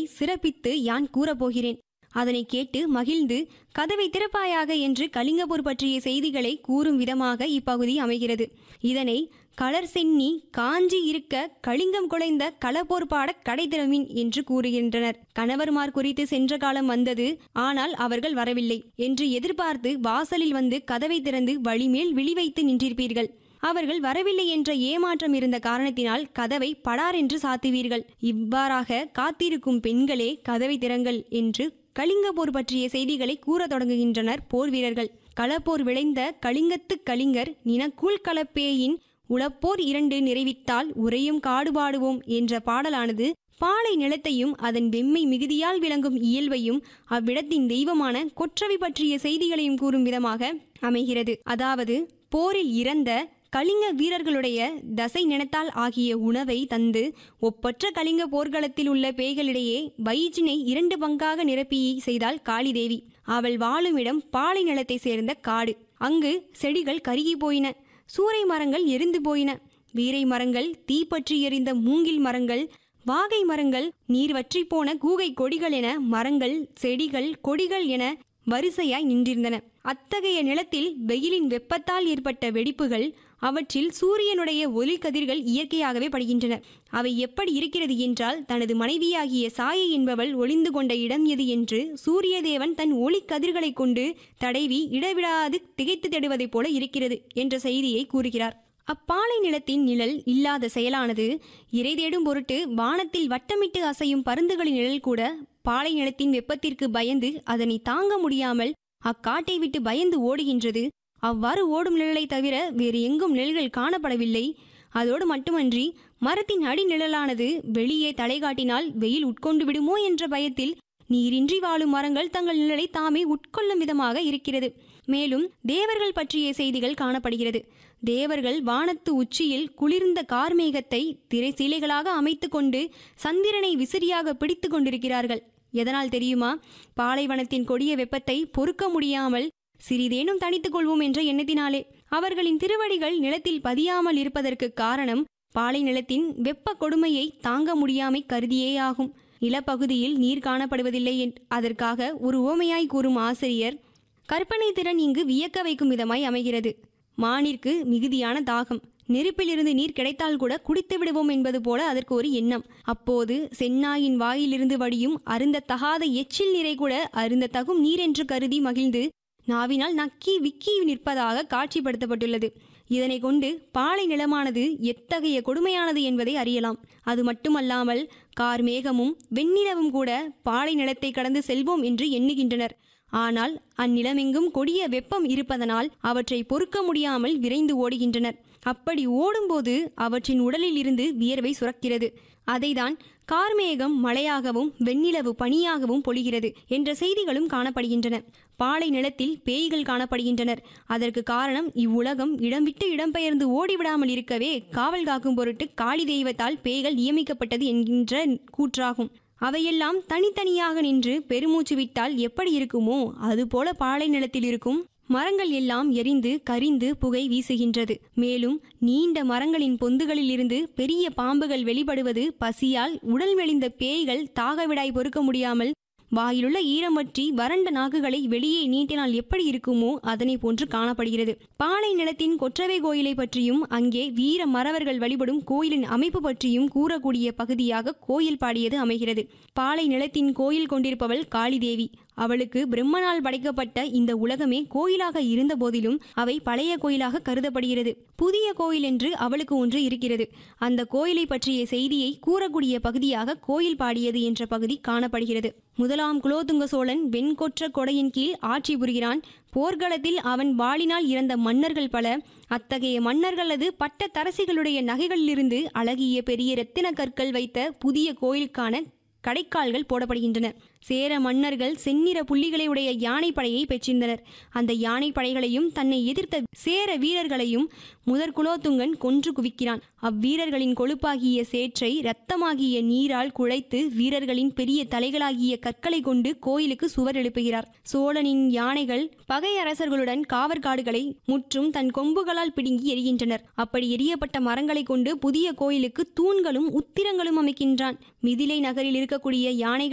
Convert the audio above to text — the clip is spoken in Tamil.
சிறப்பித்து யான் கூறப்போகிறேன் அதனை கேட்டு மகிழ்ந்து கதவை திறப்பாயாக என்று கலிங்கபூர் பற்றிய செய்திகளை கூறும் விதமாக இப்பகுதி அமைகிறது இதனை களர் சென்னி காஞ்சி இருக்க கலிங்கம் குலைந்த களப்போர் பாட கடை திறமின் என்று கூறுகின்றனர் கணவர்மார் குறித்து சென்ற காலம் வந்தது ஆனால் அவர்கள் வரவில்லை என்று எதிர்பார்த்து வாசலில் வந்து கதவை திறந்து வழிமேல் விழி வைத்து நின்றிருப்பீர்கள் அவர்கள் வரவில்லை என்ற ஏமாற்றம் இருந்த காரணத்தினால் கதவை படார் என்று சாத்துவீர்கள் இவ்வாறாக காத்திருக்கும் பெண்களே கதவை திறங்கள் என்று கலிங்கப்போர் பற்றிய செய்திகளை கூறத் தொடங்குகின்றனர் போர் வீரர்கள் களப்போர் விளைந்த கலிங்கத்து கலிங்கர் நினக்குள் கலப்பேயின் உளப்போர் இரண்டு நிறைவித்தால் உரையும் காடுபாடுவோம் என்ற பாடலானது பாலை நிலத்தையும் அதன் வெம்மை மிகுதியால் விளங்கும் இயல்பையும் அவ்விடத்தின் தெய்வமான கொற்றவை பற்றிய செய்திகளையும் கூறும் விதமாக அமைகிறது அதாவது போரில் இறந்த கலிங்க வீரர்களுடைய தசை நினைத்தால் ஆகிய உணவை தந்து ஒப்பற்ற கலிங்க போர்க்களத்தில் உள்ள பேய்களிடையே வயிற்றினை இரண்டு பங்காக நிரப்பி செய்தாள் காளிதேவி அவள் வாழுமிடம் பாலை நிலத்தை சேர்ந்த காடு அங்கு செடிகள் கருகி போயின சூறை மரங்கள் எரிந்து போயின வீரை மரங்கள் தீப்பற்றி எரிந்த மூங்கில் மரங்கள் வாகை மரங்கள் நீர் வற்றி போன கூகை கொடிகள் என மரங்கள் செடிகள் கொடிகள் என வரிசையாய் நின்றிருந்தன அத்தகைய நிலத்தில் வெயிலின் வெப்பத்தால் ஏற்பட்ட வெடிப்புகள் அவற்றில் சூரியனுடைய ஒளி கதிர்கள் இயற்கையாகவே படுகின்றன அவை எப்படி இருக்கிறது என்றால் தனது மனைவியாகிய சாயை என்பவள் ஒளிந்து கொண்ட இடம் எது என்று சூரிய தேவன் தன் ஒளி கதிர்களை கொண்டு தடைவி இடவிடாது திகைத்து தேடுவதைப் போல இருக்கிறது என்ற செய்தியை கூறுகிறார் அப்பாலை நிலத்தின் நிழல் இல்லாத செயலானது இறை தேடும் பொருட்டு வானத்தில் வட்டமிட்டு அசையும் பருந்துகளின் நிழல் கூட பாலை நிலத்தின் வெப்பத்திற்கு பயந்து அதனை தாங்க முடியாமல் அக்காட்டை விட்டு பயந்து ஓடுகின்றது அவ்வாறு ஓடும் நிழலை தவிர வேறு எங்கும் நிழல்கள் காணப்படவில்லை அதோடு மட்டுமன்றி மரத்தின் அடி நிழலானது வெளியே தலை காட்டினால் வெயில் உட்கொண்டு விடுமோ என்ற பயத்தில் நீரின்றி வாழும் மரங்கள் தங்கள் நிழலை தாமே உட்கொள்ளும் விதமாக இருக்கிறது மேலும் தேவர்கள் பற்றிய செய்திகள் காணப்படுகிறது தேவர்கள் வானத்து உச்சியில் குளிர்ந்த கார்மேகத்தை திரைசீலைகளாக அமைத்து கொண்டு சந்திரனை விசிறியாக பிடித்து கொண்டிருக்கிறார்கள் எதனால் தெரியுமா பாலைவனத்தின் கொடிய வெப்பத்தை பொறுக்க முடியாமல் சிறிதேனும் தனித்துக் கொள்வோம் என்ற எண்ணத்தினாலே அவர்களின் திருவடிகள் நிலத்தில் பதியாமல் இருப்பதற்கு காரணம் பாலை நிலத்தின் வெப்ப கொடுமையை தாங்க முடியாமை கருதியேயாகும் நிலப்பகுதியில் நீர் காணப்படுவதில்லை அதற்காக ஒரு ஓமையாய் கூறும் ஆசிரியர் கற்பனை திறன் இங்கு வியக்க வைக்கும் விதமாய் அமைகிறது மானிற்கு மிகுதியான தாகம் நெருப்பிலிருந்து நீர் கிடைத்தால் கூட குடித்து விடுவோம் என்பது போல அதற்கு ஒரு எண்ணம் அப்போது சென்னாயின் வாயிலிருந்து வடியும் அருந்த தகாத எச்சில் நீரை கூட அருந்த தகும் நீர் என்று கருதி மகிழ்ந்து நாவினால் நக்கி விக்கி நிற்பதாக காட்சிப்படுத்தப்பட்டுள்ளது இதனை கொண்டு பாலை நிலமானது எத்தகைய கொடுமையானது என்பதை அறியலாம் அது மட்டுமல்லாமல் கார் மேகமும் வெண்ணிலவும் கூட பாலை நிலத்தை கடந்து செல்வோம் என்று எண்ணுகின்றனர் ஆனால் அந்நிலமெங்கும் கொடிய வெப்பம் இருப்பதனால் அவற்றை பொறுக்க முடியாமல் விரைந்து ஓடுகின்றனர் அப்படி ஓடும்போது அவற்றின் உடலில் இருந்து வியர்வை சுரக்கிறது அதைதான் கார்மேகம் மழையாகவும் வெண்ணிலவு பனியாகவும் பொழிகிறது என்ற செய்திகளும் காணப்படுகின்றன பாலை நிலத்தில் பேய்கள் காணப்படுகின்றனர் அதற்கு காரணம் இவ்வுலகம் இடம் விட்டு இடம்பெயர்ந்து ஓடிவிடாமல் இருக்கவே காவல் காக்கும் பொருட்டு காளி தெய்வத்தால் பேய்கள் நியமிக்கப்பட்டது என்கின்ற கூற்றாகும் அவையெல்லாம் தனித்தனியாக நின்று பெருமூச்சு விட்டால் எப்படி இருக்குமோ அதுபோல பாலை நிலத்தில் இருக்கும் மரங்கள் எல்லாம் எரிந்து கரிந்து புகை வீசுகின்றது மேலும் நீண்ட மரங்களின் பொந்துகளில் இருந்து பெரிய பாம்புகள் வெளிப்படுவது பசியால் உடல் மெலிந்த பேய்கள் தாகவிடாய் பொறுக்க முடியாமல் வாயிலுள்ள ஈரம் வற்றி வறண்ட நாக்குகளை வெளியே நீட்டினால் எப்படி இருக்குமோ அதனை போன்று காணப்படுகிறது பாலை நிலத்தின் கொற்றவை கோயிலை பற்றியும் அங்கே வீர மறவர்கள் வழிபடும் கோயிலின் அமைப்பு பற்றியும் கூறக்கூடிய பகுதியாக கோயில் பாடியது அமைகிறது பாலை நிலத்தின் கோயில் கொண்டிருப்பவள் காளிதேவி அவளுக்கு பிரம்மனால் படைக்கப்பட்ட இந்த உலகமே கோயிலாக இருந்த போதிலும் அவை பழைய கோயிலாக கருதப்படுகிறது புதிய கோயில் என்று அவளுக்கு ஒன்று இருக்கிறது அந்த கோயிலை பற்றிய செய்தியை கூறக்கூடிய பகுதியாக கோயில் பாடியது என்ற பகுதி காணப்படுகிறது முதலாம் குலோதுங்க சோழன் வெண்கொற்ற கொடையின் கீழ் ஆட்சி புரிகிறான் போர்க்களத்தில் அவன் வாளினால் இறந்த மன்னர்கள் பல அத்தகைய மன்னர்களது பட்ட தரசிகளுடைய நகைகளிலிருந்து அழகிய பெரிய இரத்தின கற்கள் வைத்த புதிய கோயிலுக்கான கடைக்கால்கள் போடப்படுகின்றன சேர மன்னர்கள் செந்நிற புள்ளிகளை உடைய யானைப்படையை பெற்றிருந்தனர் அந்த யானைப்படைகளையும் தன்னை எதிர்த்த சேர வீரர்களையும் முதற் குலோத்துங்கன் கொன்று குவிக்கிறான் அவ்வீரர்களின் கொழுப்பாகிய சேற்றை இரத்தமாகிய நீரால் குழைத்து வீரர்களின் பெரிய தலைகளாகிய கற்களை கொண்டு கோயிலுக்கு சுவர் எழுப்புகிறார் சோழனின் யானைகள் பகை அரசர்களுடன் காவற்காடுகளை முற்றும் தன் கொம்புகளால் பிடுங்கி எரிகின்றனர் அப்படி எரியப்பட்ட மரங்களை கொண்டு புதிய கோயிலுக்கு தூண்களும் உத்திரங்களும் அமைக்கின்றான் மிதிலை நகரில் இருக்கக்கூடிய யானைகள்